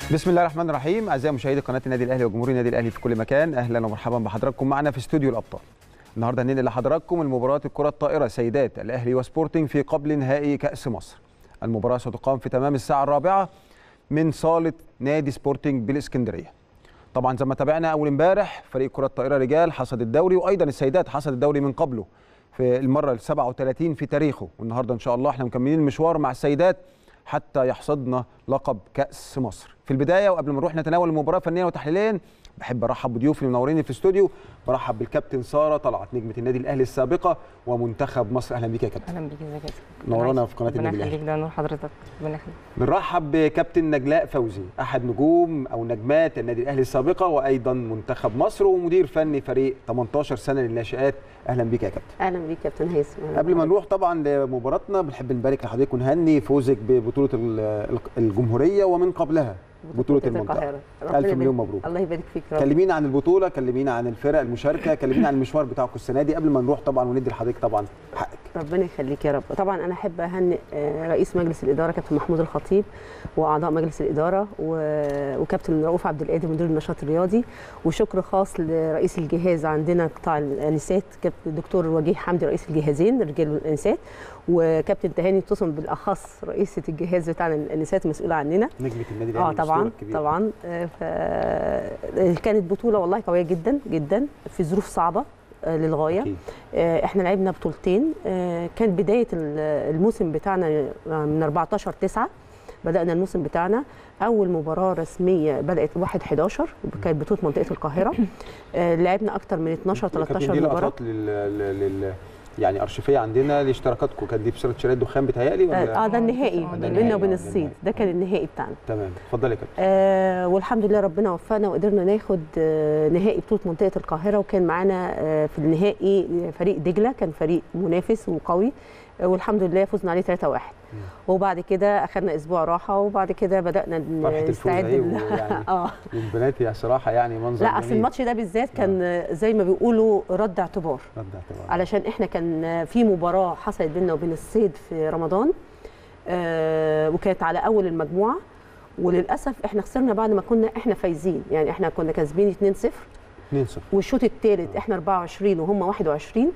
بسم الله الرحمن الرحيم اعزائي مشاهدي قناه النادي الاهلي وجمهور النادي الاهلي في كل مكان اهلا ومرحبا بحضراتكم معنا في استوديو الابطال النهارده هننقل لحضراتكم المباراه الكره الطائره سيدات الاهلي وسبورتنج في قبل نهائي كاس مصر المباراه ستقام في تمام الساعه الرابعه من صاله نادي سبورتنج بالاسكندريه طبعا زي ما تابعنا اول امبارح فريق كره الطائره رجال حصد الدوري وايضا السيدات حصد الدوري من قبله في المره ال 37 في تاريخه والنهارده ان شاء الله احنا مكملين المشوار مع السيدات حتى يحصدنا لقب كاس مصر في البدايه وقبل ما نروح نتناول المباراه فنيا وتحليليا بحب ارحب بضيوفي المنورين في الاستوديو برحب بالكابتن ساره طلعت نجمه النادي الاهلي السابقه ومنتخب مصر اهلا بيك يا كابتن اهلا بيك ازيك يا نورانا في قناه النادي ربنا الاهلي يخليك ده نور حضرتك ربنا يخليك بنرحب بكابتن نجلاء فوزي احد نجوم او نجمات النادي الاهلي السابقه وايضا منتخب مصر ومدير فني فريق 18 سنه للناشئات اهلا بيك يا كابتن اهلا بيك كابتن هيثم أهلاً قبل ما بك. نروح طبعا لمباراتنا بنحب نبارك لحضرتك ونهني فوزك ببطوله ال- الجمهوريه ومن قبلها بطوله المنطقه القاهره ألف ربنا مليون يبارك- مبروك. الله يبارك فيك يا رب كلمينا عن البطوله كلمينا عن الفرق المشاركه كلمينا عن المشوار بتاعكم السنه دي قبل ما نروح طبعا وندي لحضرتك طبعا حقك ربنا يخليك يا رب طبعا انا احب اهنئ آه، رئيس مجلس الاداره كابتن محمود الخطيب واعضاء مجلس الاداره و- وكابتن رؤوف عبد القادر مدير النشاط الرياضي وشكر خاص لرئيس الجهاز عندنا قطاع الانسات كابتن الدكتور وجيه حمدي رئيس الجهازين الرجال والانسات وكابتن تهاني تصم بالاخص رئيسه الجهاز بتاعنا الانسات المسؤوله عننا نجمه النادي الاهلي اه طبعا الأسطورة الكبيرة. طبعا آه، ف كانت بطوله والله قويه جدا جدا في ظروف صعبه آه، للغايه أكيد. آه، احنا لعبنا بطولتين آه، كان بدايه ال- الموسم بتاعنا آه، من 14 9 بدانا الموسم بتاعنا اول مباراه رسميه بدات 1 11 كانت بطوله منطقه القاهره آه، لعبنا اكتر من 12 كانت 13 دي مباراه لقطات لل... لل... لل... يعني ارشيفيه عندنا لاشتراكاتكم كانت دي بسبب شراء الدخان بتهيألي ولا اه ده النهائي آه، ده بيننا النهائي، وبين آه، الصيد النهائي. ده كان النهائي بتاعنا تمام اتفضلي يا كابتن آه والحمد لله ربنا وفقنا وقدرنا ناخد آه نهائي بطوله منطقه القاهره وكان معانا آه في النهائي فريق دجله كان فريق منافس وقوي آه والحمد لله فزنا عليه 3-1 وبعد كده اخذنا اسبوع راحه وبعد كده بدانا فرحه الفوز نستعد اهي ل- ويعني اه للبنات هي صراحه يعني منظر لا اصل جميل. الماتش ده بالذات كان آه، زي ما بيقولوا رد اعتبار رد اعتبار. علشان احنا كان في مباراه حصلت بيننا وبين الصيد في رمضان آه وكانت على اول المجموعه وللاسف احنا خسرنا بعد ما كنا احنا فايزين يعني احنا كنا كاسبين 2-0 2-0 والشوط الثالث احنا 24 وهم 21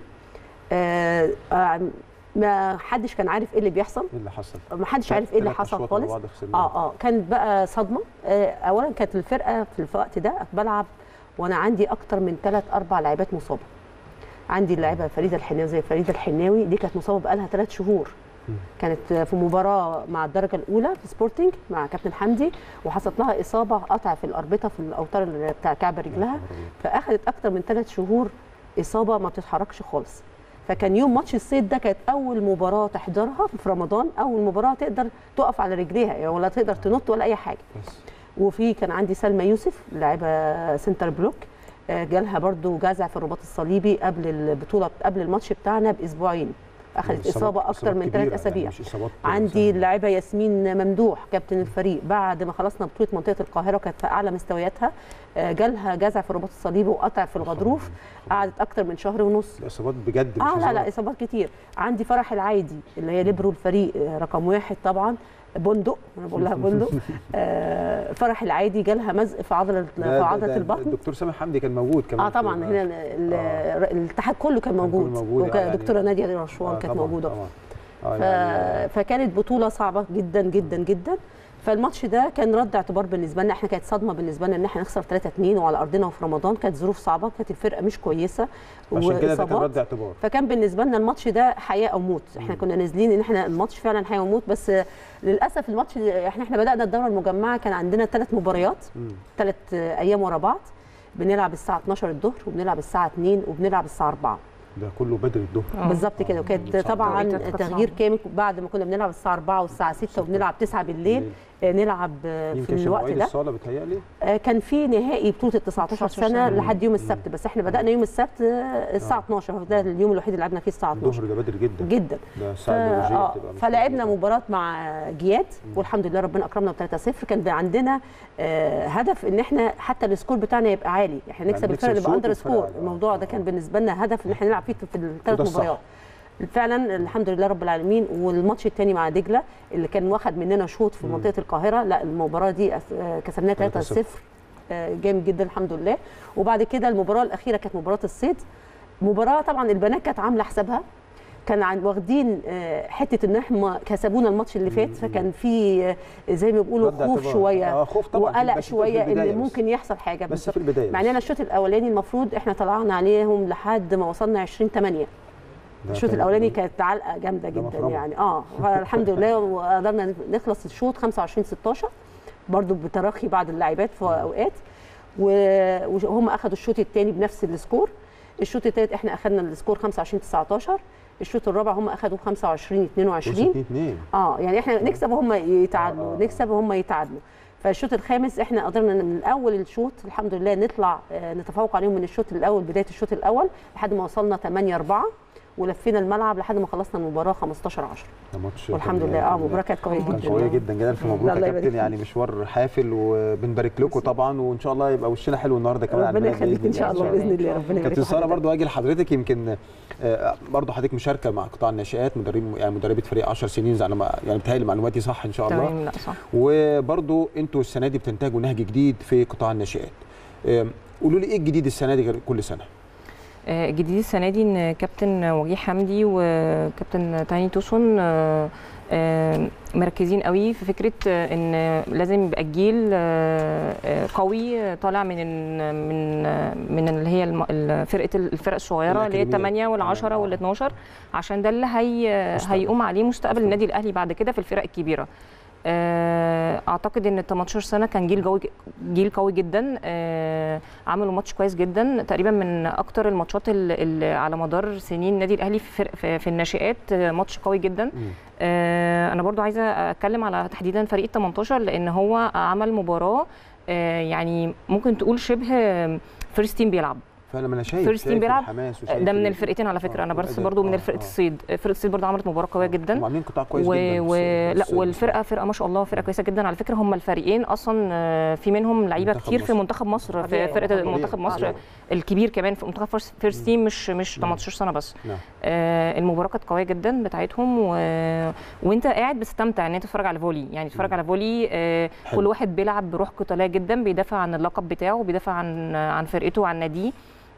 آه آه ما حدش كان عارف ايه اللي بيحصل ايه اللي حصل؟ ما حدش عارف ايه اللي تلات حصل أشواط ورا خالص بعض خسرناها. اه اه كانت بقى صدمه آه اولا كانت الفرقه في الوقت ده بلعب وانا عندي اكتر من ثلاث اربع لاعبات مصابه عندي اللاعبه فريده الحناوي زي فريده الحناوي دي كانت مصابه بقالها ثلاث شهور كانت في مباراه مع الدرجه الاولى في سبورتنج مع كابتن حمدي وحصلت لها اصابه قطع في الاربطه في الاوتار اللي بتاع كعب رجلها فاخذت اكتر من ثلاث شهور اصابه ما بتتحركش خالص فكان يوم ماتش الصيد ده كانت اول مباراه تحضرها في رمضان اول مباراه تقدر تقف على رجليها يعني ولا تقدر تنط ولا اي حاجه بس وفي كان عندي سلمى يوسف لاعبه سنتر بلوك آه، جالها برضو جزع في الرباط الصليبي قبل البطوله قبل الماتش بتاعنا باسبوعين اخذت إصابات- اصابه اكتر إصابات من كبيرة ثلاث يعني اسابيع مش إصابات عندي سهلة. اللاعبه ياسمين ممدوح كابتن الفريق بعد ما خلصنا بطوله منطقه القاهره وكانت في اعلى مستوياتها آه، جالها جزع في الرباط الصليبي وقطع في الغضروف قعدت اكتر من شهر ونص ده اصابات بجد مش اه لا لا إصابات. اصابات كتير عندي فرح العايدي اللي هي ليبرو الفريق آه، رقم واحد طبعا بندق انا بقول لها بندق آه، فرح العايدي جالها مزق في عضله ده- في ده- عضله ده البطن الدكتور سامح حمدي كان موجود كمان اه طبعا في- هنا ال- ال- آه. الاتحاد كله كان كان كله موجود, موجود، آه، يعني- دكتوره ناديه رشوان آه، كانت طبعاً، موجوده طبعا اه ف... يعني فكانت بطوله صعبه جدا جدا جدا فالماتش ده كان رد اعتبار بالنسبه لنا احنا كانت صدمه بالنسبه لنا ان احنا نخسر 3 2 وعلى ارضنا وفي رمضان كانت ظروف صعبه كانت الفرقه مش كويسه عشان كده ده كان وإصابات. رد اعتبار فكان بالنسبه لنا الماتش ده حياه او موت احنا كنا نازلين ان احنا الماتش فعلا حياه وموت بس للاسف الماتش احنا احنا بدانا الدوره المجمعه كان عندنا ثلاث مباريات مم. ثلاث ايام ورا بعض بنلعب الساعه 12 الظهر وبنلعب الساعه 2 وبنلعب الساعه 4 ده كله بدري الظهر آه. بالظبط كده وكانت صعب. طبعا توقيتات كانت تغيير صعبة. كامل بعد ما كنا بنلعب الساعه 4 والساعه 6 وبنلعب 9 بالليل آه، نلعب آه، في يمكن عشان الوقت مواعيد ده الصاله بتهيألي آه، كان في نهائي بطوله ال 19 19 سنه سنة. لحد يوم السبت بس احنا بدانا يوم السبت آه، الساعه 12 ده اليوم الوحيد اللي لعبنا فيه الساعه 12 الظهر ده بدري جدا جدا ده ف... الساعه البيولوجيه آه، بتبقى مش فلعبنا موجودة. مباراه مع جياد والحمد لله ربنا اكرمنا ب 3-0 كان بقى عندنا آه، هدف ان احنا حتى السكور بتاعنا يبقى عالي احنا يعني نكسب نكسب الفرق اللي شوط يبقى اندر والفرق سكور عالي. آه. الموضوع ده آه. كان بالنسبه لنا هدف ان احنا نلعب فيه في وده الثلاث الصح. مباريات فعلا الحمد لله رب العالمين والماتش الثاني مع دجله اللي كان واخد مننا شوط في مم. منطقه القاهره لا المباراه دي أس- آه، كسبناها 3-0 آه، جامد جدا الحمد لله وبعد كده المباراه الاخيره كانت مباراه الصيد مباراه طبعا البنات كانت عامله حسابها كان عن واخدين آه، حته ان احنا كسبونا الماتش اللي فات فكان في آه، زي ما بيقولوا رد خوف اعتبار. شويه اه خوف طبعا وقلق بس في شويه البداية ان بس. ممكن يحصل حاجه بس بالظبط. في البدايه مع بس. اننا الشوط الاولاني المفروض احنا طلعنا عليهم لحد ما وصلنا 20 8 ده الشوط كان- الاولاني كانت علقه جامده ده جدا مفرمة. يعني اه فالحمد لله وقدرنا نخلص الشوط 25 16 برضو بتراخي بعض اللاعبات في اوقات و- وهم اخذوا الشوط الثاني بنفس السكور الشوط الثالث احنا اخذنا السكور 25 19 الشوط الرابع هم اخذوا 25 22 2 2 اه يعني احنا نكسب وهم يتعادلوا آه. نكسب وهم يتعادلوا فالشوط الخامس احنا قدرنا من اول الشوط الحمد لله نطلع آه، نتفوق عليهم من الشوط الاول بدايه الشوط الاول لحد ما وصلنا 8 4 ولفينا الملعب لحد ما خلصنا المباراه 15 10 ده ماتش والحمد كان- لله اه كان- مباراه كانت قويه كان جدا قويه جدا جدا في مبروك يا الله يبارك كابتن يعني مشوار حافل وبنبارك لكم طبعا وان شاء الله يبقى وشنا حلو النهارده كمان على ربنا المنافس يخليك ان شاء الله باذن الله ربنا يبارك كابتن في ساره حضرتك. برضو اجي لحضرتك يمكن آه، برضو حضرتك مشاركه مع قطاع الناشئات مدرب يعني مدربه فريق 10 سنين على ما يعني بتهيألي معلوماتي صح ان شاء الله تمام لا صح وبرضو انتوا السنه دي بتنتهجوا نهج جديد في قطاع الناشئات آم، قولوا لي ايه الجديد السنه دي غير كل سنه آه، الجديد السنه دي ان كابتن وجيه حمدي وكابتن تاني توسون آه، آه، مركزين قوي في فكره آه، ان لازم يبقى الجيل آه، آه، قوي آه، طالع من ال- من آه، من اللي هي الم- ال- فرقه الفرق الصغيره اللي هي الأكاديمية. 8 وال10 تمام. وال12 عشان ده اللي هي مستقبل. هيقوم عليه مستقبل مستقبل. النادي الاهلي بعد كده في الفرق الكبيره آه، اعتقد ان 18 سنه كان جيل قوي جيل قوي جدا آه، عملوا ماتش كويس جدا تقريبا من اكتر الماتشات اللي اللي على مدار سنين النادي الاهلي في فرق في, في الناشئات آه، ماتش قوي جدا مم. آه، انا برضو عايزه اتكلم على تحديدا فريق ال 18 لان هو عمل مباراه آه، يعني ممكن تقول شبه فيرست تيم بيلعب فانا ما انا شايف فيرست تيم شايف بيلعب الحماس وشايف ده من ال- الفرقتين على فكره آه، انا بس والأداء. برضو من آه، فرقه آه. الصيد فرقه الصيد برضو عملت مباراه قويه جدا هم عاملين قطاع كويس و... جدا و... في لا الصيد والفرقه فرقه ما شاء الله فرقه كويسه جدا على فكره هم الفريقين اصلا آه، في منهم لعيبه منتخب كتير في مصر. منتخب مصر في طبيعي، فرقه طبيعي. منتخب مصر طبيعي. الكبير كمان في منتخب فيرست- فيرست تيم مش مش نعم. 18 سنه بس نعم. آه المباراه كانت قويه جدا بتاعتهم و... وانت قاعد بتستمتع ان انت تتفرج على فولي يعني تتفرج مم. على فولي آه حلو. كل واحد بيلعب بروح قتاليه جدا بيدافع عن اللقب بتاعه بيدافع عن عن فرقته وعن ناديه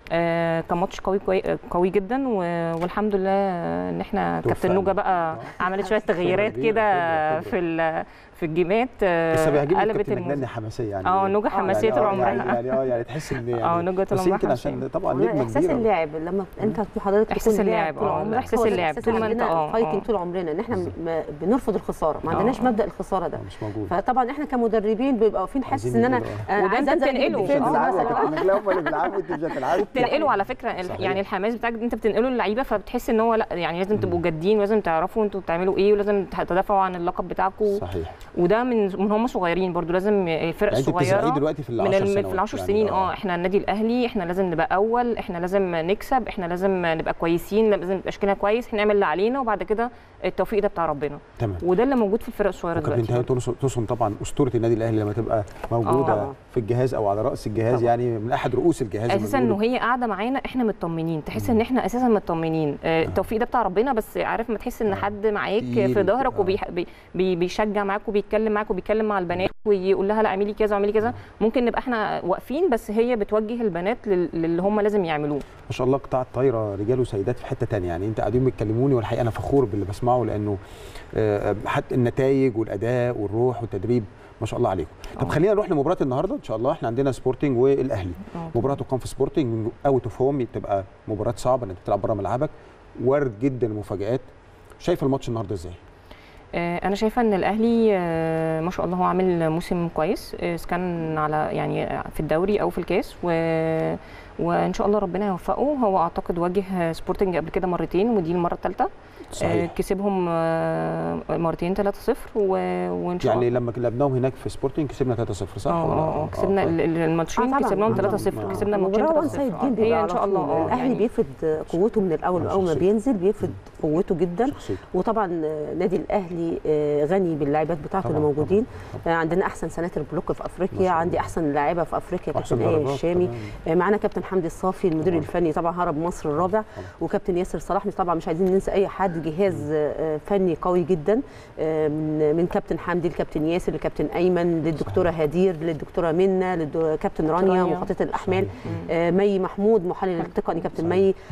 آه كان ماتش قوي قوي, قوي جدا و... والحمد لله ان احنا توفقنا. كابتن نوجا بقى آه. عملت شويه تغييرات كبيرة، كده خبرة، خبرة. في ال... في الجيمات آه، بس بيعجبني قلبت كابتن الموضوع. نجلاني حماسيه يعني اه نوجا حماسيه يعني طول آه، عمرها يعني يعني اه يعني تحس ان يعني اه نوجا طول بس عمرها يمكن عشان حماسية. طبعا والله نجمه احساس كبيره اللاعب لما انت حضرتك إحساس تكون لاعب اللاعب، طول آه، عمرك إحساس هو ده اللاعب الإحساس طول ما أنت- عندنا آه، فايتنج آه. طول عمرنا ان احنا م- بنرفض الخساره ما آه. عندناش مبدا الخساره ده مش موجود فطبعا احنا كمدربين بيبقى واقفين حاسس عايزين ان انا نقول آه، وده عايزة أنت أنزل أجيب بتنقله. ديفنس آه. بتلعبوا يا مثلا كابتن نجلاء هم اللي بيلعبوا انتوا مش هتلعبوا بتنقله على فكره ال- صحيح. يعني الحماس بتاعك انت بتنقله للعيبه فبتحس ان هو لا يعني لازم تبقوا جادين ولازم تعرفوا انتوا بتعملوا ايه ولازم تدافعوا عن اللقب بتاعكم صحيح وده من من هم صغيرين برضو لازم الفرق يعني انت بتزرعيه الصغيره دلوقتي في ال من 10 الم- سنوات في العشر يعني سنين اه احنا النادي الاهلي احنا لازم نبقى اول احنا لازم نكسب احنا لازم نبقى كويسين لازم يبقى شكلنا كويس احنا نعمل اللي علينا وبعد كده التوفيق ده بتاع ربنا تمام وده اللي موجود في الفرق الصغيره وكابتن دلوقتي تهاني ترسم- ترسم طبعا اسطوره النادي الاهلي لما تبقى موجوده طبعا. في الجهاز او على راس الجهاز طبعا. يعني من احد رؤوس الجهاز زي ما اساسا بيقولوا. انه هي قاعده معانا احنا مطمنين تحس مم. ان احنا اساسا مطمنين آه، التوفيق ده بتاع ربنا بس عارف ما تحس ان آه. حد معاك تقيل. في ظهرك آه. وبيشجع معاك وبيتكلم معاك وبيتكلم مع البنات ويقول لها لا اعملي كذا واعملي كذا ممكن نبقى احنا واقفين بس هي بتوجه البنات لل- للي هم لازم يعملوه ما شاء الله قطاع الطايره رجال وسيدات في حته تانية يعني انت قاعدين بتكلموني والحقيقه انا فخور باللي بسمعه لانه آه، حتى النتائج والاداء والروح والتدريب ما شاء الله عليكم طب آه. خلينا نروح لمباراه النهارده ان شاء الله احنا عندنا سبورتنج والاهلي آه. مباراه تقام في سبورتنج اوت اوف هوم تبقى مباراه صعبه انك بتلعب بره ملعبك وارد جدا المفاجات شايف الماتش النهارده ازاي آه، انا شايفه ان الاهلي آه، ما شاء الله هو عامل موسم كويس آه، اذا كان على يعني في الدوري او في الكاس و وان شاء الله ربنا يوفقه هو اعتقد واجه سبورتنج قبل كده مرتين ودي المره الثالثه صحيح كسبهم آه، مرتين 3-0 و... وان شاء يعني الله لما لعبناهم هناك في سبورتنج كسبنا 3-0 صح اه ولا اه اه كسبنا آه، ال- ال- الماتشين آه طبعاً، كسبناهم آه طبعاً. 3-0 آه. كسبنا الماتشين المباراة 3-0 وان سايد آه، جيم بيبقى هي ان على شاء الله طول. اه الاهلي يعني بيفرض قوته من الاول آه، اول ما شخصيته. بينزل بيفرض قوته جدا شخصيته وطبعا آه، نادي الاهلي آه، غني باللاعبات بتاعته اللي طبعاً، موجودين آه، عندنا احسن سناتر بلوك في ما افريقيا شاء عندي الله. احسن لاعيبه في افريقيا وأحسن كابتن ايه درجات الشامي كمان. آه، معانا كابتن كابتن حمدي الصافي المدير طبعاً. الفني طبعا هرب مصر الرابع طبعاً. وكابتن ياسر صلاح مش طبعا مش عايزين ننسى اي حد جهاز آه، فني قوي جدا آه، من من كابتن حمدي لكابتن ياسر لكابتن ايمن للدكتوره هدير للدكتوره منى للكابتن رانيا رانيا. مخططه الاحمال صحيح. آه، مي محمود محلل التقني كابتن صحيح. مي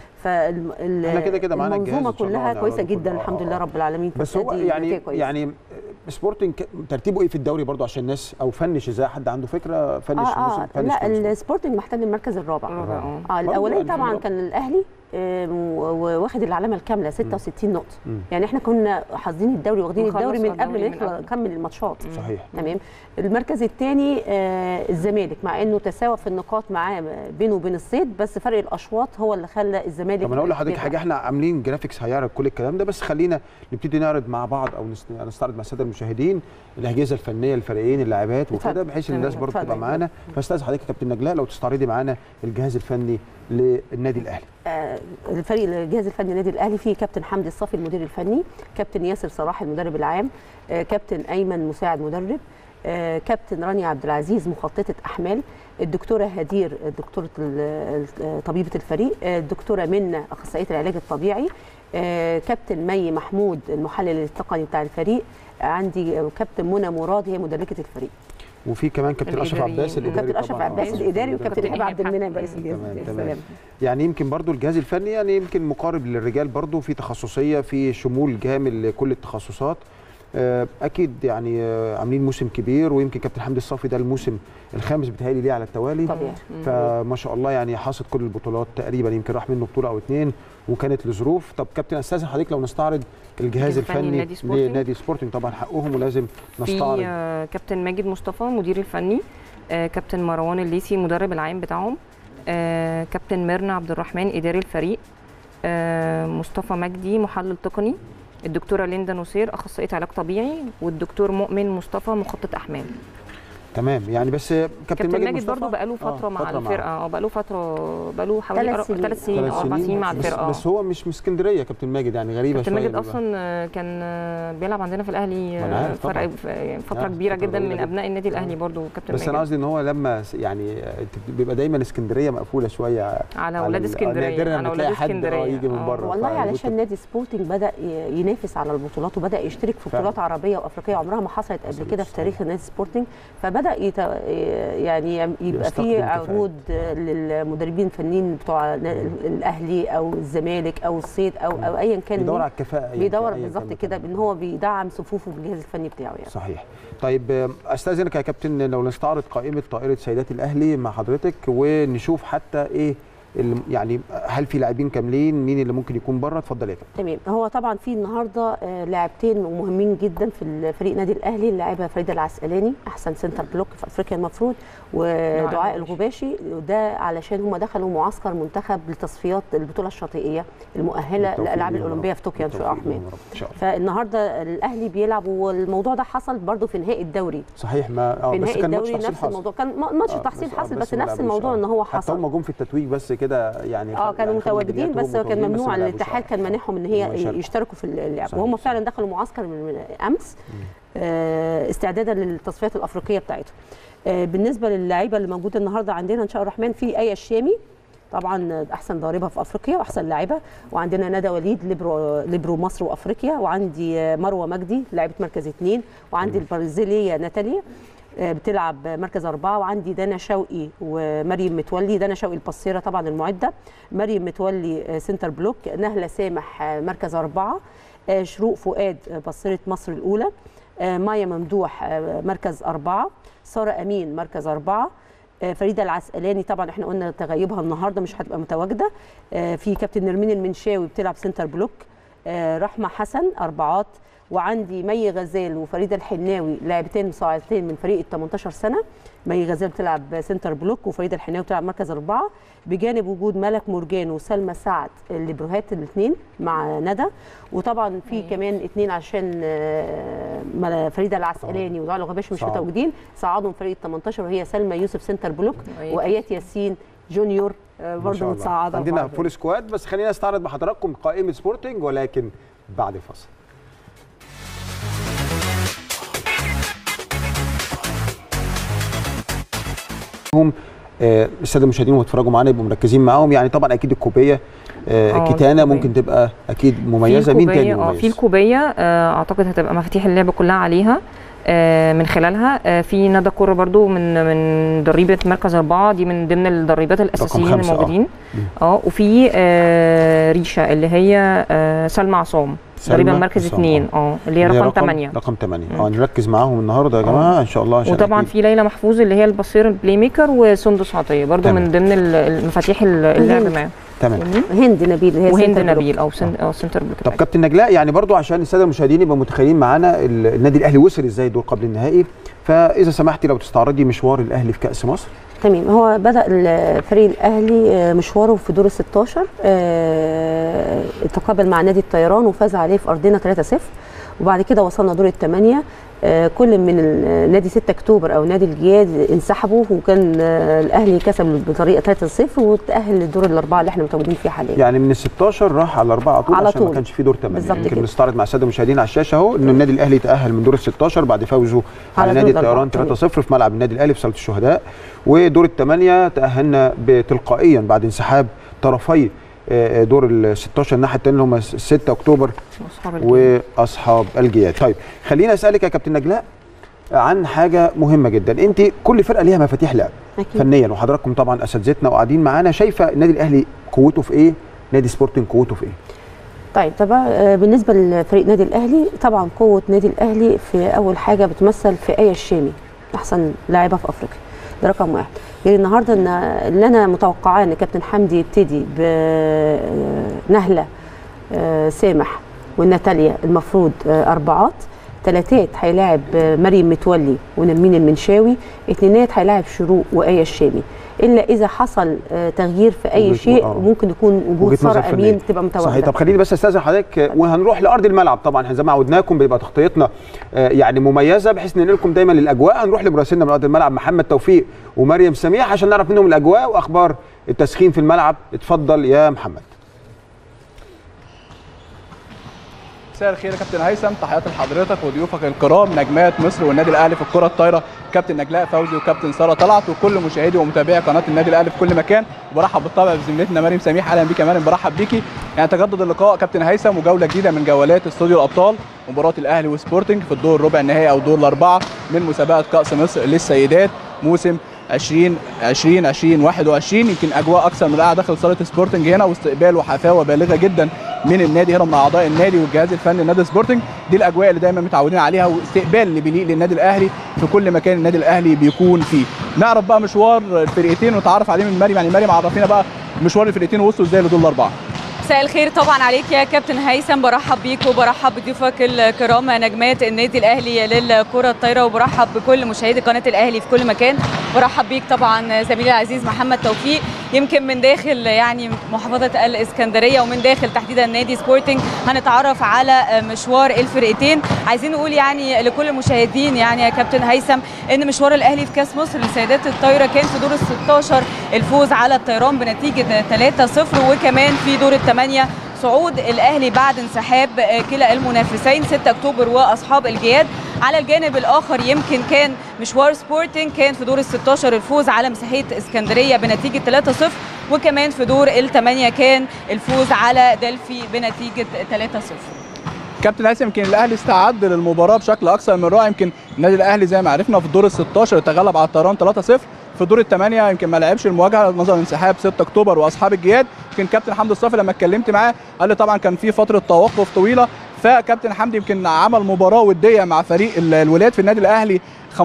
إحنا كده كده معانا الجهاز المنظومه إن شاء الله كلها كويسه هنعرضه جدا كله. الحمد آه. لله رب العالمين بس هو فدي يعني نتيجة كويسة. يعني سبورتنج ترتيبه ايه في الدوري برضو عشان الناس او فنش ازاي حد عنده فكره فنش اه الموسم اه فنش لا كام موسم. السبورتنج محتل المركز الرابع الرابع، آه. اه برضو الاولاني يعني طبعا برضو. كان الاهلي آه، و- واخد العلامه الكامله 66 نقطه مم. يعني احنا كنا حاصدين الدوري واخدين ونخلص الدوري من الدوري قبل ما من نخلص- قبل. نكمل الماتشات صحيح تمام المركز الثاني الزمالك مع انه تساوى في النقاط معاه بينه وبين الصيد بس فرق الاشواط هو اللي خلى الزمالك طب انا اقول لحضرتك يطلع. حاجه احنا عاملين جرافيكس هيعرض كل الكلام ده بس خلينا نبتدي نعرض مع بعض او نس- نستعرض مع الساده المشاهدين الاجهزه الفنيه الفريقين اللاعبات وكده اتفضل. بحيث ان الناس تمام. برضه تبقى اتفضل. معانا فاستاذ حضرتك يا كابتن نجلاء لو تستعرضي معانا الجهاز الفني للنادي الاهلي آه، الفريق الجهاز الفني النادي الاهلي فيه كابتن حمدي الصافي المدير الفني كابتن ياسر صلاح المدرب العام آه، كابتن ايمن مساعد مدرب آه، كابتن رانيا عبد العزيز مخططه احمال الدكتوره هدير دكتوره ال- ال- طبيبه الفريق آه، الدكتوره منى اخصائيه العلاج الطبيعي آه، كابتن مي محمود المحلل التقني بتاع الفريق آه، عندي آه، كابتن منى مراد هي مدركه الفريق وفي كمان كابتن اشرف الإداريين. عباس الاداري وكابتن اشرف طبعاً. عباس آه، الاداري وكابتن كابتن ايهاب عبد إيهاب المنعم حق. رئيس الجهاز تمام، يا تمام. سلام. يعني يمكن برضو الجهاز الفني يعني يمكن مقارب للرجال برضو في تخصصيه في شمول كامل لكل التخصصات آه، اكيد يعني آه، عاملين موسم كبير ويمكن كابتن حمدي الصافي ده الموسم الخامس بتهيألي ليه على التوالي طبيعي فما شاء الله يعني حاصد كل البطولات تقريبا يمكن راح منه بطوله او اتنين وكانت لظروف طب كابتن استاذن حضرتك لو نستعرض الجهاز الجهاز الفني الفني لنادي سبورتنج. لنادي سبورتنج طبعا حقهم ولازم في نستعرض آه، كابتن ماجد مصطفى مدير الفني آه، كابتن مروان الليثي المدرب العام بتاعهم آه، كابتن ميرنا عبد الرحمن اداري الفريق آه، مصطفى مجدي محلل تقني الدكتوره ليندا نصير اخصائيه علاج طبيعي والدكتور مؤمن مصطفى مخطط احمال تمام يعني بس كابتن, كابتن ماجد مصطفى- برضو بقاله آه، فتره مع فترة الفرقه اه بقاله فتره بقاله حوالي ثلاث أر- سنين. ثلاث سنين ثلاث او اربع سنين مع بس, الفرقه بس هو مش من اسكندريه كابتن ماجد يعني غريبه كابتن شويه ماجد بيبقى. اصلا آه، كان آه، بيلعب عندنا في الاهلي ما أنا آه، عارف فرق طبعاً. ف- يعني فتره آه، كبيره فترة جدا طويلة من جداً. ابناء النادي الاهلي برضو كابتن بس انا ماجد قصدي ان هو لما س- يعني آه، بيبقى دايما اسكندريه مقفوله شويه على اولاد ال- اسكندريه نادراً على لما اولاد تلاقي حد آه اسكندريه يجي من آه. بره والله فوجود علشان نادي سبورتنج بدا ي- ينافس على البطولات وبدا يشترك في فعلا. بطولات عربيه وافريقيه عمرها ما حصلت قبل حصلت، كده في تاريخ صحيح. نادي سبورتنج فبدا يت... يعني يبقى يستخدم في كفاءة. عروض للمدربين الفنيين بتوع نا- الاهلي او الزمالك او الصيد او او ايا كان بيدور مين. على الكفاءه يعني بيدور أيا بالظبط كان كده مكانه. ان هو بيدعم صفوفه بالجهاز الفني بتاعه يعني صحيح طيب آه، استاذنك يا كابتن لو نستعرض قائمه طائره سيدات الاهلي مع حضرتك ونشوف حتى ايه اللي يعني هل في لاعبين كاملين مين اللي ممكن يكون بره اتفضل يا كابتن تمام هو طبعا في النهارده آه، لاعبتين مهمين جدا في فريق نادي الاهلي اللاعبه فريده العسقلاني احسن سنتر بلوك في افريقيا المفروض ودعاء الغباشي وده علشان هم دخلوا معسكر منتخب لتصفيات البطوله الشاطئيه المؤهله بالتوفيق للالعاب ليهم يا الاولمبيه رب. في طوكيو ان شاء بالتوفيق الله ليهم يا رب. ان شاء الله فالنهارده الاهلي بيلعب والموضوع ده حصل برضو في نهائي الدوري صحيح ما اه في بس نهائي كان ماتش الدوري تحصيل نفس حاصل الموضوع كان ما- ماتش آه، تحصيل بس- آه، حاصل بس بس ما نفس لعبوش، الموضوع آه. ان هو حتى حصل هم جم في التتويج بس كده يعني اه خد- كانوا يعني خدوا متواجدين ميداليات بس وهم كان متواجدين، بس ممنوع ما لعبوش. الاتحاد آه. كان مانعهم ان إنهم هي يشاركوا. يشتركوا في اللعب صحيح، وهم صحيح. فعلا دخلوا معسكر من من امس آه، استعدادا للتصفيات الافريقيه بتاعتهم آه، بالنسبه للعيبه اللي موجوده النهارده عندنا ان شاء الله الرحمن في ايه الشامي طبعا احسن ضاربه في افريقيا واحسن لاعبه وعندنا ندى وليد ليبرو ليبرو مصر وافريقيا وعندي آه، مروه مجدي لاعبه مركز اثنين وعندي البرازيليه ناتاليا آه، بتلعب مركز أربعة وعندي دانا شوقي ومريم متولي دانا شوقي البصيرة طبعا المعدة مريم متولي آه، سنتر بلوك نهلة سامح آه، مركز أربعة آه، شروق فؤاد آه، بصيرة مصر الأولى آه، مايا ممدوح آه، مركز أربعة سارة أمين مركز أربعة آه، فريدة العسقلاني طبعا احنا قلنا تغيبها النهارده مش هتبقى متواجده آه، في كابتن نرمين المنشاوي بتلعب سنتر بلوك آه، رحمه حسن اربعات وعندي مي غزال وفريده الحناوي لاعبتين مساعدتين من فريق ال 18 سنه مي غزال بتلعب سنتر بلوك وفريده الحناوي بتلعب مركز اربعه بجانب وجود ملك مرجان وسلمى سعد الليبروهات الاثنين مع ندى وطبعا في أيوة. كمان اثنين عشان آه، مل- فريده العسقلاني ودعاء الغباش مش صعب. متواجدين صعدهم فريق ال 18 وهي سلمى يوسف سنتر بلوك وآيات وايات ياسين جونيور آه، ما برضه شاء الله. متصعده عندنا برضه. فول سكواد بس خلينا نستعرض مع حضراتكم قائمه سبورتنج ولكن بعد الفاصل هم آه، الساده المشاهدين وهم بيتفرجوا معانا يبقوا مركزين معاهم يعني طبعا اكيد الكوبيه آه، آه، الكتانه الكوبية. ممكن تبقى اكيد في مميزه مين تاني الكوبية- اه في مميز الكوبيه آه، اعتقد هتبقى مفاتيح اللعبه كلها عليها آه، من خلالها آه، في ندى كوره برضو من من ضريبه مركز اربعه دي من ضمن الضريبات الاساسيين خمسة، آه. الموجودين مم. اه وفي آه، ريشه اللي هي آه، سلمى عصام سلمى ضريبه مركز عصام، اثنين اه اللي هي اللي رقم 8 رقم 8 مم. اه نركز معاهم النهارده يا آه. جماعه ان شاء الله عشان وطبعا أكيد. في ليلى محفوظ اللي هي البصير البلاي ميكر وسندس عطيه برضو تمام. من ضمن ال- المفاتيح ال- اللعب مهم. معاهم تمام هند نبيل هي وهند سنتر بلوك. نبيل او سن او سنتر بلوك طب كابتن نجلاء يعني برضو عشان الساده المشاهدين يبقوا متخيلين معانا ال- النادي الاهلي وصل ازاي دور قبل النهائي فاذا سمحتي لو تستعرضي مشوار الاهلي في كاس مصر تمام هو بدا الفريق الاهلي آه، مشواره في دور ال 16 آه، تقابل مع نادي الطيران وفاز عليه في ارضنا 3-0 وبعد كده وصلنا دور الثمانيه آه، كل من ال- نادي 6 اكتوبر او نادي الجياد انسحبوا وكان آه، الاهلي كسب بطريقه 3-0 وتاهل للدور الاربعه اللي احنا متواجدين فيه حاليا يعني من ال 16 راح على الاربعه على طول على عشان ما طول. كانش في دور 8 بالظبط يمكن كده. بنستعرض مع الساده المشاهدين على الشاشه اهو ان النادي الاهلي تاهل من دور ال 16 بعد فوزه على, على نادي دور الأربعة. الطيران 3-0 في ملعب النادي الاهلي في صاله الشهداء ودور الثمانيه تاهلنا تلقائيا بعد انسحاب طرفي آه، دور ال 16 الناحيه الثانيه اللي هم 6 اكتوبر أصحاب الجيل. واصحاب الجياد طيب خليني اسالك يا كابتن نجلاء عن حاجه مهمه جدا انت كل فرقه ليها مفاتيح لعب اكيد فنيا وحضراتكم طبعا اساتذتنا وقاعدين معانا شايفه النادي الاهلي قوته في ايه نادي سبورتنج قوته في ايه طيب طبعا آه، بالنسبه لفريق نادي الاهلي طبعا قوه نادي الاهلي في اول حاجه بتمثل في ايه الشامي احسن لاعبه في افريقيا ده رقم واحد يعني النهارده ان اللي انا متوقعاه ان كابتن حمدي يبتدي بنهله سامح وناتاليا المفروض آه، اربعات ثلاثات هيلاعب آه، مريم متولي ونرمين المنشاوي اثنينات هيلاعب شروق وايه الشامي الا اذا حصل آه، تغيير في اي وجهة- شيء آه. ممكن يكون وجود وجهة نظر ساره فنية. امين تبقى متواجده صحيح طب خليني بس استاذن حضرتك وهنروح لارض الملعب طبعا احنا زي ما عودناكم بيبقى تغطيتنا آه، يعني مميزه بحيث ننقل لكم دايما الاجواء هنروح لمراسلنا من ارض الملعب محمد توفيق ومريم سميح عشان نعرف منهم الاجواء واخبار التسخين في الملعب اتفضل يا محمد مساء الخير يا كابتن هيثم تحياتي لحضرتك وضيوفك الكرام نجمات مصر والنادي الاهلي في الكره الطايره كابتن نجلاء فوزي وكابتن ساره طلعت وكل مشاهدي ومتابعي قناه النادي الاهلي في كل مكان وبرحب بالطبع بزميلتنا مريم سميح اهلا بيك يا مريم برحب بيكي يعني تجدد اللقاء كابتن هيثم وجوله جديده من جولات استوديو الابطال مباراه الاهلي وسبورتنج في الدور ربع النهائي او دور الاربعه من مسابقه كاس مصر للسيدات موسم 20 20 20 21 يمكن اجواء اكثر من رائعه داخل صاله سبورتنج هنا واستقبال وحفاوه بالغه جدا من النادي هنا من اعضاء النادي والجهاز الفني لنادي سبورتنج دي الاجواء اللي دايما متعودين عليها واستقبال اللي بيليق للنادي الاهلي في كل مكان النادي الاهلي بيكون فيه نعرف بقى مشوار الفرقتين ونتعرف عليه من مريم يعني مريم عرفينا بقى مشوار الفرقتين وصلوا ازاي لدول الاربعه مساء الخير طبعا عليك يا كابتن هيثم برحب بيك وبرحب بضيوفك الكرام نجمات النادي الاهلي للكره الطايره وبرحب بكل مشاهدي قناه الاهلي في كل مكان برحب بيك طبعا زميلي العزيز محمد توفيق يمكن من داخل يعني محافظه الاسكندريه ومن داخل تحديدا نادي سبورتنج هنتعرف على مشوار الفرقتين عايزين نقول يعني لكل المشاهدين يعني يا كابتن هيثم ان مشوار الاهلي في كاس مصر لسيدات الطايره كان في دور ال 16 الفوز على الطيران بنتيجه 3-0 وكمان في دور الثمانيه صعود الاهلي بعد انسحاب كلا المنافسين 6 اكتوبر واصحاب الجياد على الجانب الاخر يمكن كان مشوار سبورتنج كان في دور ال 16 الفوز على مساحيه اسكندريه بنتيجه 3-0 وكمان في دور الثمانيه كان الفوز على دلفي بنتيجه 3-0 كابتن هيثم يمكن الاهلي استعد للمباراه بشكل اكثر من رائع يمكن النادي الاهلي زي ما عرفنا في الدور ال 16 تغلب على الطيران 3-0 في دور الثمانيه يمكن ما لعبش المواجهه نظرا لانسحاب 6 اكتوبر واصحاب الجياد يمكن كابتن حمدي الصافي لما اتكلمت معاه قال لي طبعا كان في فتره توقف طويله فكابتن حمدي يمكن عمل مباراه وديه مع فريق ال- الولاد في النادي الاهلي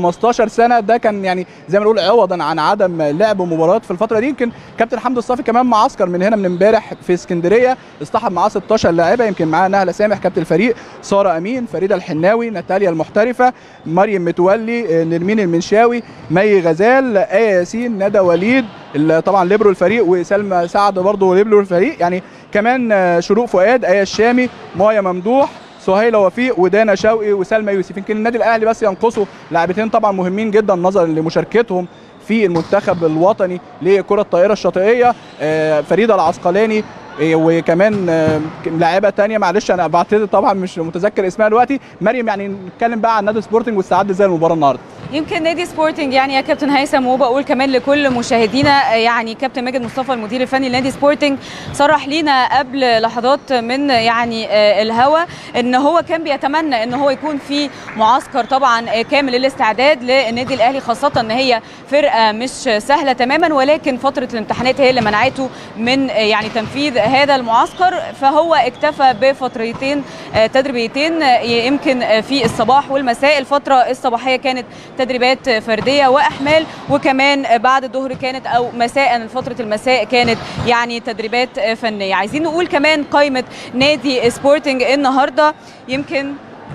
15 سنه ده كان يعني زي ما نقول عوضا عن عدم لعب مباريات في الفتره دي يمكن كابتن حمدي الصافي كمان معسكر من هنا من امبارح في اسكندريه اصطحب معاه 16 لاعبه يمكن معاه نهله سامح كابتن الفريق ساره امين فريده الحناوي ناتاليا المحترفه مريم متولي آه، نرمين المنشاوي مي غزال ايه ياسين ندى وليد ال- طبعا ليبرو الفريق وسلمى سعد برضه ليبرو الفريق يعني كمان آه، شروق فؤاد ايه الشامي مايا ممدوح سهيلة وفيق ودانا شوقي وسلمى يوسف يمكن النادي الاهلي بس ينقصه لاعبتين طبعا مهمين جدا نظرا لمشاركتهم في المنتخب الوطني لكره الطائره الشاطئيه آه، فريده العسقلاني إيه، وكمان آه، لاعيبه تانية معلش انا بعتذر طبعا مش متذكر اسمها دلوقتي مريم يعني نتكلم بقى عن نادي سبورتنج واستعد ازاي المباراه النهارده يمكن نادي سبورتنج يعني يا كابتن هيثم وبقول كمان لكل مشاهدينا يعني كابتن ماجد مصطفى المدير الفني لنادي سبورتنج صرح لينا قبل لحظات من يعني آه، الهوا ان هو كان بيتمنى ان هو يكون في معسكر طبعا آه، كامل للاستعداد للنادي الاهلي خاصه ان هي فرقه مش سهله تماما ولكن فتره الامتحانات هي اللي منعته من آه، يعني تنفيذ هذا المعسكر فهو اكتفى بفترتين آه، تدريبيتين آه، يمكن آه، في الصباح والمساء الفتره الصباحيه كانت تدريبات فرديه واحمال وكمان بعد الظهر كانت او مساء فتره المساء كانت يعني تدريبات فنيه عايزين نقول كمان قائمه نادي سبورتنج النهارده يمكن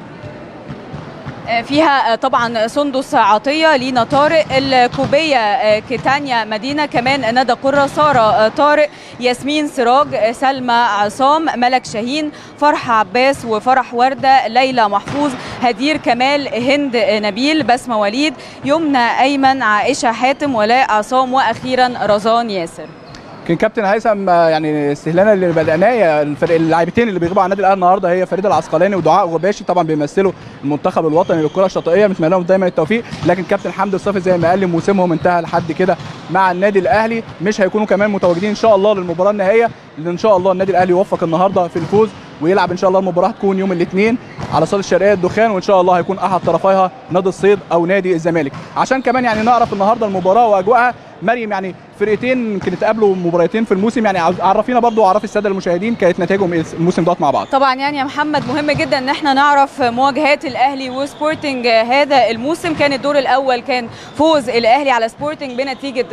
فيها طبعا سندس عطيه لينا طارق الكوبيه كيتانيا مدينه كمان ندى قره ساره طارق ياسمين سراج سلمى عصام ملك شاهين فرحه عباس وفرح ورده ليلى محفوظ هدير كمال هند نبيل بسمه وليد يمنى ايمن عائشه حاتم ولاء عصام واخيرا رزان ياسر كان كابتن هيثم آه، يعني استهلانا اللي بدأناه الفريق اللاعبتين اللي بيغيبوا على النادي الاهلي النهارده هي فريده العسقلاني ودعاء غباشي طبعا بيمثلوا المنتخب الوطني للكره الشاطئيه بنتمنى لهم دايما التوفيق لكن كابتن حمدي الصافي زي ما قال لي موسمهم انتهى لحد كده مع النادي الاهلي مش هيكونوا كمان متواجدين ان شاء الله للمباراه النهائيه لان ان شاء الله النادي الاهلي يوفق النهارده في الفوز ويلعب ان شاء الله المباراه تكون يوم الاثنين على صاله الشرقيه الدخان وان شاء الله هيكون احد طرفيها نادي الصيد او نادي الزمالك عشان كمان يعني نعرف النهارده المباراه واجواءها مريم يعني فرقتين يمكن اتقابلوا مباراتين في الموسم يعني عاوز- عرفينا برضو وعرفي الساده المشاهدين كانت نتائجهم إيه الموسم دوت مع بعض طبعا يعني يا محمد مهم جدا ان احنا نعرف مواجهات الاهلي وسبورتنج هذا الموسم كان الدور الاول كان فوز الاهلي على سبورتنج بنتيجه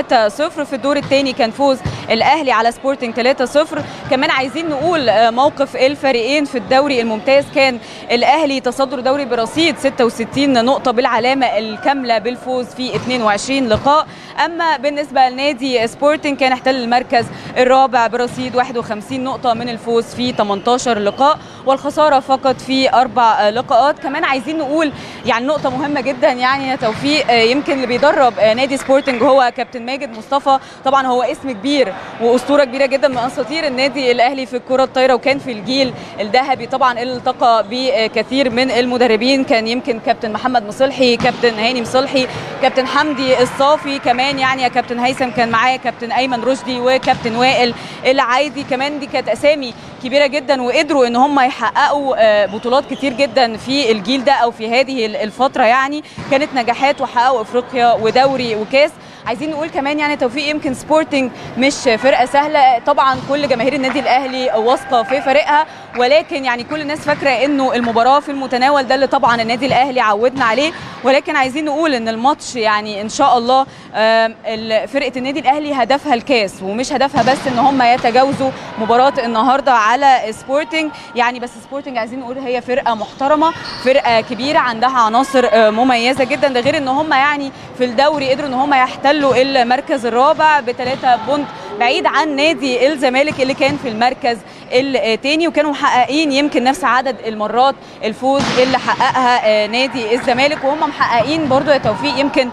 3-0 في الدور الثاني كان فوز الاهلي على سبورتنج 3-0 كمان عايزين نقول آه، موقف الفريقين في الدوري الممتاز كان الاهلي تصدر دوري برصيد 66 نقطه بالعلامه الكامله بالفوز في 22 لقاء اما بالنسبه لنادي سبورتنج كان احتل المركز الرابع برصيد 51 نقطه من الفوز في 18 لقاء والخساره فقط في اربع لقاءات كمان عايزين نقول يعني نقطه مهمه جدا يعني يا توفيق آه، يمكن اللي بيدرب آه، نادي سبورتنج هو كابتن ماجد مصطفى طبعا هو اسم كبير واسطوره كبيره جدا من اساطير النادي الاهلي في الكره الطايره وكان في الجيل الذهبي طبعا اللي التقى بكثير من المدربين كان يمكن كابتن محمد مصلحي كابتن هاني مصلحي كابتن حمدي الصافي كمان يعني يا كابتن هيثم كان معايا كابتن ايمن رشدي وكابتن وائل العايدي كمان دي كانت اسامي كبيره جدا وقدروا ان هم يحققوا آه، بطولات كتير جدا في الجيل ده او في هذه الفتره يعني كانت نجاحات وحققوا افريقيا ودوري وكاس عايزين نقول كمان يعني توفيق يمكن سبورتنج مش فرقه سهله طبعا كل جماهير النادي الاهلي واثقه في فريقها ولكن يعني كل الناس فاكره انه المباراه في المتناول ده اللي طبعا النادي الاهلي عودنا عليه ولكن عايزين نقول ان الماتش يعني ان شاء الله آم، ال- فرقه النادي الاهلي هدفها الكاس ومش هدفها بس ان هم يتجاوزوا مباراه النهارده على سبورتنج يعني بس سبورتنج عايزين نقول هي فرقه محترمه فرقه كبيره عندها عناصر آه، مميزه جدا ده غير ان هم يعني في الدوري قدروا ان هم يحتلوا المركز الرابع بثلاثه بونت بعيد عن نادي الزمالك اللي كان في المركز الثاني وكانوا محققين يمكن نفس عدد المرات الفوز اللي حققها آه، نادي الزمالك وهم محققين برضو يا توفيق يمكن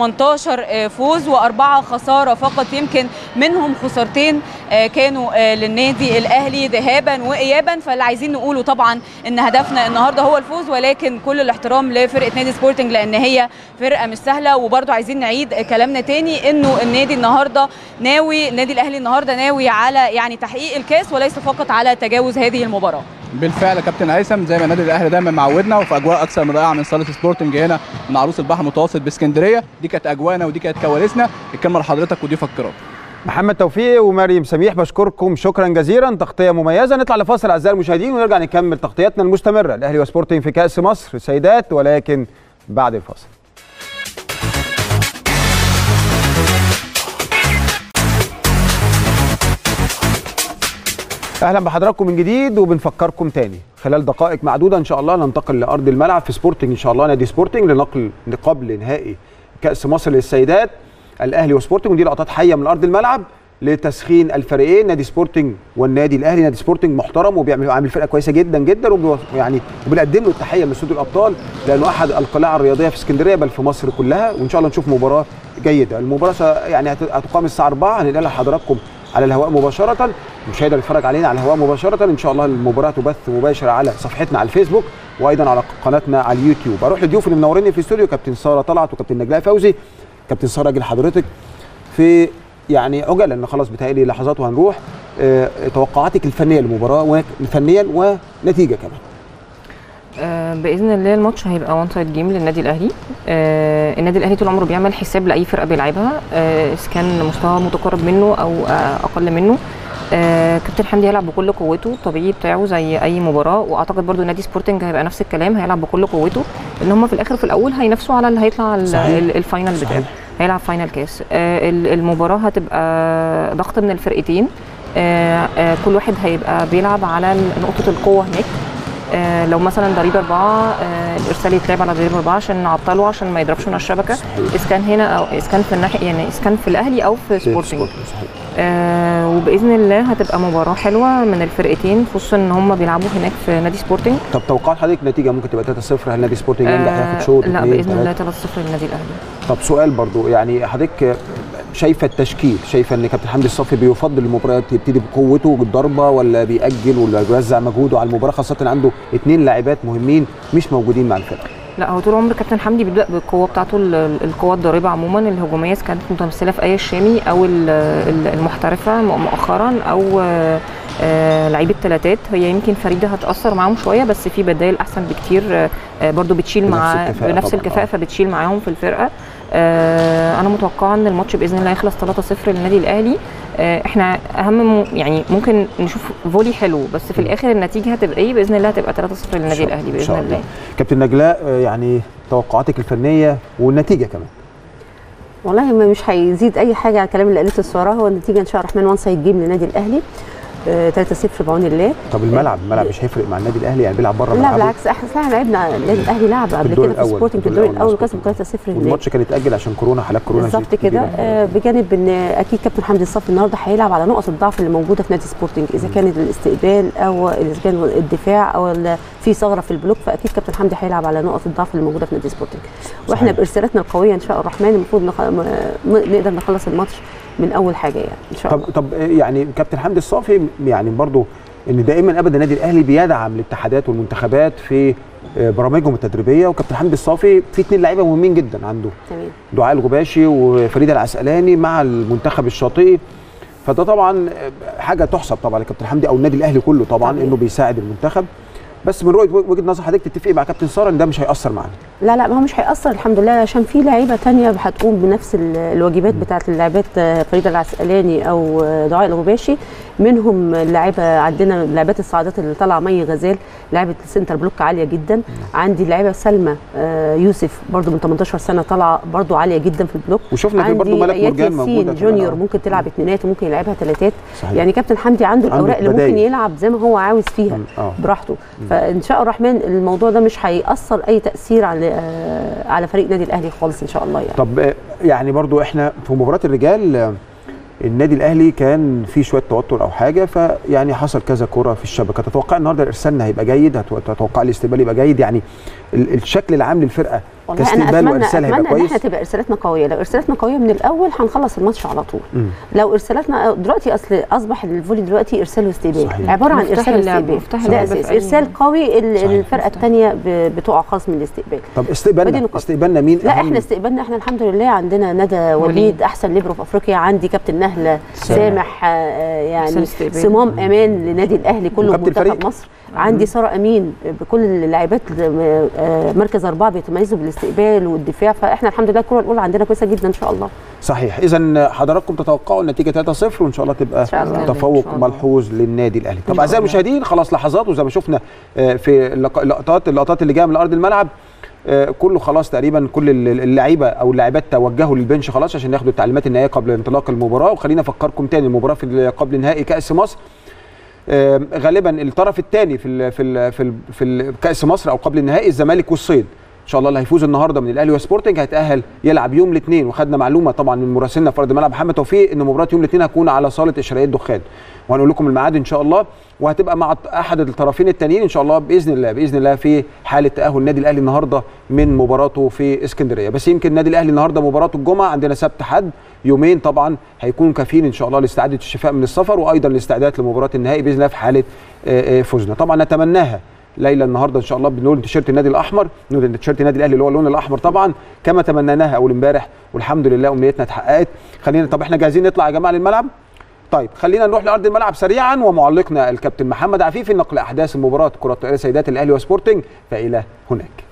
18 آه، فوز وأربعة خسارة فقط يمكن منهم خسارتين آه، كانوا آه، للنادي الأهلي ذهابا وإيابا فاللي عايزين نقوله طبعا إن هدفنا النهاردة هو الفوز ولكن كل الاحترام لفرقة نادي سبورتنج لأن هي فرقة مش سهلة وبرضو عايزين نعيد كلامنا تاني إنه النادي النهاردة ناوي النادي الأهلي النهاردة ناوي على يعني تحقيق الكاس وليس فقط على تجاوز هذه المباراة بالفعل يا كابتن هيثم زي ما النادي الاهلي دايما معودنا وفي اجواء اكثر من رائعه من صاله سبورتنج هنا من عروس البحر المتوسط باسكندريه دي كانت اجواءنا ودي كانت كواليسنا الكلمه لحضرتك وضيوفك الكرام محمد توفيق ومريم سميح بشكركم شكرا جزيلا تغطيه مميزه نطلع لفاصل اعزائي المشاهدين ونرجع نكمل تغطياتنا المستمره الاهلي وسبورتنج في كاس مصر سيدات ولكن بعد الفاصل اهلا بحضراتكم من جديد وبنفكركم تاني خلال دقائق معدوده ان شاء الله ننتقل لارض الملعب في سبورتنج ان شاء الله نادي سبورتنج لنقل قبل نهائي كاس مصر للسيدات الاهلي وسبورتنج ودي لقطات حيه من ارض الملعب لتسخين الفريقين نادي سبورتنج والنادي الاهلي نادي سبورتنج محترم وبيعمل عامل فرقه كويسه جدا جدا وبي يعني وبنقدم له التحيه من استوديو الابطال لانه احد القلاع الرياضيه في اسكندريه بل في مصر كلها وان شاء الله نشوف مباراه جيده المباراه س- يعني هت- هتقام الساعه 4 هننقلها لحضراتكم على الهواء مباشره المشاهد اللي بيتفرج علينا على الهواء مباشره ان شاء الله المباراه تبث مباشره على صفحتنا على الفيسبوك وايضا على قناتنا على اليوتيوب اروح لضيوف اللي منوريني في الاستوديو كابتن ساره طلعت وكابتن نجلاء فوزي كابتن ساره اجي لحضرتك في يعني عجله لان خلاص بتهيألي لحظات وهنروح آه، توقعاتك الفنيه للمباراه فنيا ونتيجه كمان آه، باذن الله الماتش هيبقى وان سايد جيم للنادي الاهلي آه، النادي الاهلي طول عمره بيعمل حساب لاي فرقه بيلعبها آه، اذا كان مستوى متقارب منه او آه، اقل منه آه، كابتن حمدي هيلعب بكل قوته الطبيعي بتاعه زي اي مباراه واعتقد برضو نادي سبورتنج هيبقى نفس الكلام هيلعب بكل قوته ان هم في الاخر في الاول هينافسوا على اللي هيطلع ال- صحيح. ال- الفاينل بتاعه صحيح. هيلعب فاينل كاس آه، ال- المباراه هتبقى ضغط من الفرقتين آه، آه، كل واحد هيبقى بيلعب على نقطه القوه هناك آه، لو مثلا ضريب اربعه آه، الارسال يتلعب على ضريب اربعه عشان نعطله عشان ما يضربش من الشبكه صحيح. اذا كان هنا او اذا كان في الناحيه يعني اذا كان في الاهلي او في سبورتنج صحيح. آه وباذن الله هتبقى مباراه حلوه من الفرقتين خصوصا ان هم بيلعبوا هناك في نادي سبورتنج طب توقعات حضرتك نتيجه ممكن تبقى 3-0 هل نادي سبورتنج ينجح ياخد شوط لا اتنين، باذن الله تلاتة؟ 3-0 للنادي الاهلي طب سؤال برضو يعني حضرتك شايفه التشكيل شايفه ان كابتن حمدي الصافي بيفضل المباراه تبتدي بقوته بالضربه ولا بيأجل ولا بيوزع مجهوده على المباراه خاصه إن عنده اثنين لاعبات مهمين مش موجودين مع الفرقه لا هو طول عمر كابتن حمدي بيبدا بالقوه بتاعته ال- ال- القوه الضاربه عموما الهجوميه إذا كانت متمثله في اي الشامي او ال- ال- المحترفه م- مؤخرا او آه، آه، لعيبه ثلاثات هي يمكن فريده هتاثر معاهم شويه بس في بدائل احسن بكتير آه، آه، برضو بتشيل بنفس مع الكفاءة بنفس طبعاً، الكفاءه آه. فبتشيل معاهم في الفرقه آه، انا متوقعه ان الماتش باذن الله يخلص 3-0 للنادي الاهلي آه، احنا اهم م- يعني ممكن نشوف فولي حلو بس في الاخر النتيجه هتبقى ايه باذن الله هتبقى 3-0 للنادي الاهلي إن باذن شاء الله كابتن نجلاء آه، يعني توقعاتك الفنيه والنتيجه كمان والله ما مش هيزيد اي حاجه على الكلام اللي قالته الساره هو النتيجه ان شاء الله الرحمن وان سايد جيم للنادي الاهلي آه، 3-0 بعون الله طب الملعب الملعب مش هيفرق مع النادي الاهلي يعني بيلعب بره لا ملعبه بالعكس احنا احنا لعبنا النادي الاهلي لعب قبل الدور كده في الأول، سبورتنج في الدور الدور الاول الأول وكسب 3-0 هناك والماتش كان اتاجل عشان كورونا حالات كورونا بالظبط كبيرة. كده آه، بجانب ان اكيد كابتن حمدي الصافي النهارده هيلعب على نقط الضعف اللي موجوده في نادي سبورتنج اذا كان الاستقبال او اذا كان الدفاع او ال- في ثغره في البلوك فاكيد كابتن حمدي هيلعب على نقط الضعف اللي موجوده في نادي سبورتنج واحنا صحيح. بارسالاتنا القويه ان شاء الله الرحمن المفروض نخ... م- م- نقدر نخلص الماتش من اول حاجه يعني ان شاء طب الله طب يعني كابتن حمدي الصافي يعني برضو ان دائما ابدا النادي الاهلي بيدعم الاتحادات والمنتخبات في آه، برامجهم التدريبيه وكابتن حمدي الصافي في اثنين لعيبه مهمين جدا عنده تمام دعاء الغباشي وفريده العسقلاني مع المنتخب الشاطئي فده طبعا آه، حاجه تحسب طبعا لكابتن حمدي او النادي الاهلي كله طبعا طبيعي. انه بيساعد المنتخب بس من رؤيه وجهه نظر حضرتك تتفقي مع كابتن ساره ان ده مش هياثر معانا لا لا ما هو مش هيأثر الحمد لله عشان في لعيبه تانية هتقوم بنفس ال- الواجبات بتاعه اللاعبات آه، فريده العسقلاني او آه، دعاء الغباشي منهم اللاعبه عندنا لاعبات الصعيدات اللي طالعه مي غزال لاعبه سنتر بلوك عاليه جدا عندي اللاعبه سلمى آه، يوسف برضو من 18 سنه طالعه برضو عاليه جدا في البلوك وشفنا في برضو عندي ملك ايات مرجان موجوده ياسين كمان، جونيور آه. ممكن تلعب اثنينات وممكن يلعبها ثلاثات صحيح. يعني كابتن حمدي عنده عنده الاوراق اللي ممكن بدايل. يلعب زي ما هو عاوز فيها مم، اه براحته فان شاء الله الرحمن الموضوع ده مش هيأثر اي تأثير على آه، على فريق نادي الاهلي خالص ان شاء الله يعني طب آه، يعني برضو احنا في مباراه الرجال آه، النادي الاهلي كان في شويه توتر او حاجه فيعني حصل كذا كره في الشبكه تتوقع النهارده ارسالنا هيبقى جيد هت- تتوقع الاستقبال يبقى جيد يعني ال- الشكل العام للفرقه والله انا كاستقبال اتمنى وارسال هيبقى اتمنى ان احنا كويس تبقى ارسالاتنا قويه لو ارسالاتنا قويه من الاول هنخلص الماتش على طول مم. لو ارسالاتنا دلوقتي اصل اصبح الفولي دلوقتي ارسال واستقبال صحيح. عباره عن مفتاح ارسال اللعب، واستقبال مفتاح ده اللعب اساس في أي- ارسال قوي ال- صحيح. الفرقه الثانيه بتقع خالص من الاستقبال طب ودي استقبالنا نقاط. استقبالنا مين لا أهم؟ احنا استقبالنا احنا الحمد لله عندنا ندى وليد وليد. احسن ليبرو في افريقيا عندي كابتن نهله سامح آه، أحسن يعني استقبال. صمام امان لنادي الاهلي كله وكابتن منتخب الفريق. مصر عندي ساره امين بكل اللاعبات آه، مركز اربعه بيتميزوا بالاستقبال والدفاع فاحنا الحمد لله الكره الاولى عندنا كويسه جدا ان شاء الله صحيح اذا حضراتكم تتوقعوا النتيجه 3-0 وان شاء الله تبقى إن شاء الله. تفوق إن شاء الله. ملحوظ للنادي الاهلي طب إن شاء اعزائي الله. المشاهدين خلاص لحظات وزي ما شفنا آه، في اللق- اللقطات اللقطات اللي جايه من ارض الملعب آه، كله خلاص تقريبا كل ال- اللعيبه او اللاعبات توجهوا للبنش خلاص عشان ياخدوا التعليمات النهائيه قبل انطلاق المباراه وخلينا افكركم تاني المباراه في ال- قبل نهائي كاس مصر آه، غالبا الطرف الثاني في ال في ال في ال في ال كاس مصر او قبل النهائي الزمالك والصيد ان شاء الله اللي هيفوز النهارده من الاهلي وسبورتنج هيتاهل يلعب يوم الاثنين وخدنا معلومه طبعا من مراسلنا في ارض الملعب محمد توفيق ان مباراه يوم الاثنين هتكون على صاله اشرائيه دخان وهنقول لكم الميعاد ان شاء الله وهتبقى مع احد الطرفين التانيين ان شاء الله باذن الله باذن الله في حاله تاهل النادي الاهلي النهارده من مباراته في اسكندريه بس يمكن النادي الاهلي النهارده مباراته الجمعه عندنا سبت حد يومين طبعا هيكونوا كافيين ان شاء الله لاستعاده الشفاء من السفر وايضا الاستعداد لمباراه النهائي باذن الله في حاله آه، آه، فوزنا طبعا نتمناها ليلى النهارده ان شاء الله بنقول تيشيرت النادي الاحمر نقول تيشيرت النادي الاهلي اللي هو اللون الاحمر طبعا كما تمنيناها اول امبارح والحمد لله امنيتنا اتحققت خلينا طب احنا جاهزين نطلع يا جماعه للملعب طيب خلينا نروح لارض الملعب سريعا ومعلقنا الكابتن محمد عفيفي نقل احداث مباراه كره الطائره سيدات الاهلي وسبورتنج فالى هناك